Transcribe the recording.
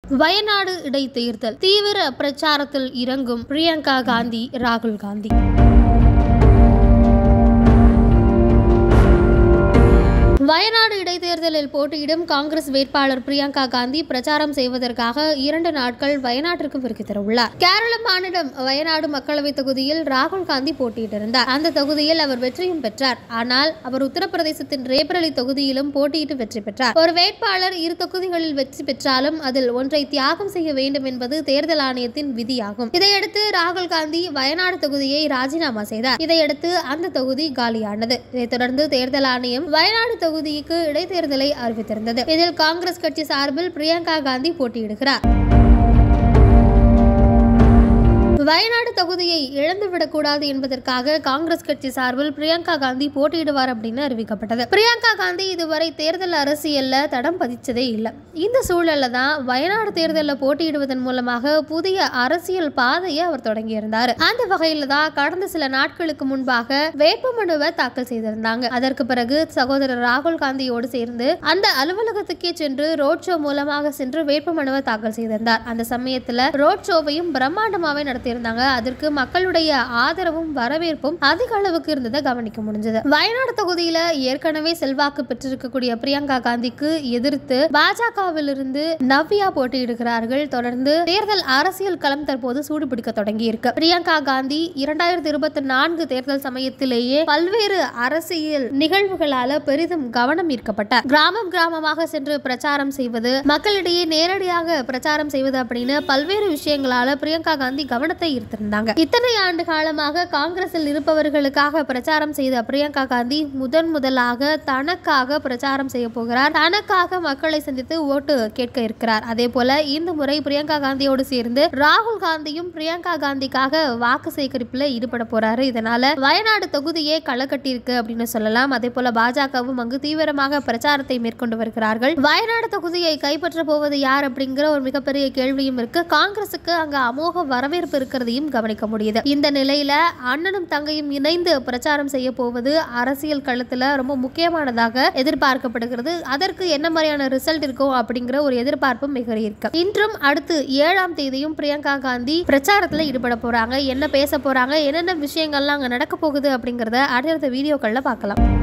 வயநாடு இடைத்தேர்தல் தீவிர பிரச்சாரத்தில் இறங்கும் பிரியங்கா காந்தி ராகுல் காந்தி வயநாடு இடைத்தேர்தலில் போட்டியிடும் காங்கிரஸ் வேட்பாளர் பிரியங்கா காந்தி பிரச்சாரம் செய்வதற்காக இரண்டு நாட்கள் வயநாட்டிற்கு வருகை தரவுள்ளார் கேரள மாநிலம் வயநாடு மக்களவை தொகுதியில் ராகுல் காந்தி போட்டியிட்டிருந்தார் அந்த தொகுதியில் அவர் வெற்றியும் பெற்றார் ஆனால் அவர் உத்தரப்பிரதேசத்தின் ரேபரலி தொகுதியிலும் போட்டியிட்டு வெற்றி பெற்றார் ஒரு வேட்பாளர் இரு தொகுதிகளில் வெற்றி பெற்றாலும் அதில் ஒன்றை தியாகம் செய்ய வேண்டும் என்பது தேர்தல் ஆணையத்தின் விதியாகும் இதையடுத்து ராகுல் காந்தி வயநாடு தொகுதியை ராஜினாமா செய்தார் இதையடுத்து அந்த தொகுதி காலியானது இதைத் தொடர்ந்து தேர்தல் ஆணையம் வயநாடு தொகுதிக்கு இடைத்தேர்தலை அறிவித்திருந்தது இதில் காங்கிரஸ் கட்சி சார்பில் பிரியங்கா காந்தி போட்டியிடுகிறார் வயநாடு தொகுதியை இழந்துவிடக்கூடாது என்பதற்காக காங்கிரஸ் கட்சி சார்பில் பிரியங்கா காந்தி போட்டியிடுவார் அப்படின்னு அறிவிக்கப்பட்டது பிரியங்கா காந்தி இதுவரை தேர்தல் அரசியல்ல தடம் பதிச்சதே இல்லை இந்த சூழல்ல தான் வயநாடு தேர்தலில் போட்டியிடுவதன் மூலமாக புதிய அரசியல் பாதையை அவர் தொடங்கியிருந்தார் அந்த வகையில தான் கடந்த சில நாட்களுக்கு முன்பாக வேட்புமனுவை தாக்கல் செய்திருந்தாங்க அதற்கு பிறகு சகோதரர் ராகுல் காந்தியோடு சேர்ந்து அந்த அலுவலகத்துக்கே சென்று ரோட் ஷோ மூலமாக சென்று வேட்புமனுவை தாக்கல் செய்திருந்தார் அந்த சமயத்துல ரோட் ஷோவையும் பிரம்மாண்டமாவே நடத்தியிருந்தாங்க அதற்கு மக்களுடைய ஆதரவும் வரவேற்பும் அதிக அளவுக்கு இருந்ததை கவனிக்க முடிஞ்சது வயநாடு தொகுதியில ஏற்கனவே செல்வாக்கு பெற்றிருக்கக்கூடிய பிரியங்கா காந்திக்கு எதிர்த்து பாஜகவிலிருந்து நவ்யா போட்டியிடுகிறார்கள் தொடர்ந்து தேர்தல் அரசியல் களம் தற்போது சூடுபிடிக்க தொடங்கி இருக்கு பிரியங்கா காந்தி இரண்டாயிரத்தி இருபத்தி நான்கு தேர்தல் சமயத்திலேயே பல்வேறு அரசியல் நிகழ்வுகளால பெரிதும் கவனம் ஈர்க்கப்பட்டார் கிராமம் கிராமமாக சென்று பிரச்சாரம் செய்வது மக்களிடையே நேரடியாக பிரச்சாரம் செய்வது அப்படின்னு பல்வேறு விஷயங்களால பிரியங்கா காந்தி கவனத்தை ஈர்த்திருந்தாங்க இத்தனை ஆண்டு காலமாக காங்கிரஸில் இருப்பவர்களுக்காக பிரச்சாரம் செய்த பிரியங்கா காந்தி முதன் முதலாக தனக்காக பிரச்சாரம் செய்ய போகிறார் தனக்காக மக்களை சந்தித்து ஓட்டு கேட்க இருக்கிறார் அதே போல இந்த முறை பிரியங்கா காந்தியோடு சேர்ந்து ராகுல் காந்தியும் பிரியங்கா காந்திக்காக வாக்கு சேகரிப்புல ஈடுபட போறாரு இதனால வயநாடு தொகுதியே களக்கட்டி இருக்கு அப்படின்னு சொல்லலாம் அதே போல பாஜகவும் அங்கு தீவிரமாக பிரச்சாரத்தை மேற்கொண்டு வருகிறார்கள் வயநாடு தொகுதியை கைப்பற்ற போவது யார் அப்படிங்கிற ஒரு மிகப்பெரிய கேள்வியும் இருக்கு காங்கிரசுக்கு அங்க அமோக வரவேற்பு இருக்கிறதையும் கவனிக்க முடியுது இந்த நிலையில அண்ணனும் தங்கையும் இணைந்து பிரச்சாரம் செய்ய போவது அரசியல் களத்துல ரொம்ப முக்கியமானதாக எதிர்பார்க்கப்படுகிறது அதற்கு என்ன மாதிரியான ரிசல்ட் இருக்கும் அப்படிங்கிற ஒரு எதிர்பார்ப்பும் மிக இருக்கு இன்றும் அடுத்து ஏழாம் தேதியும் பிரியங்கா காந்தி பிரச்சாரத்துல ஈடுபட போறாங்க என்ன பேச போறாங்க என்னென்ன விஷயங்கள்லாம் அங்க நடக்க போகுது அப்படிங்கறத அடுத்தடுத்த வீடியோக்கள்ல பார்க்கலாம்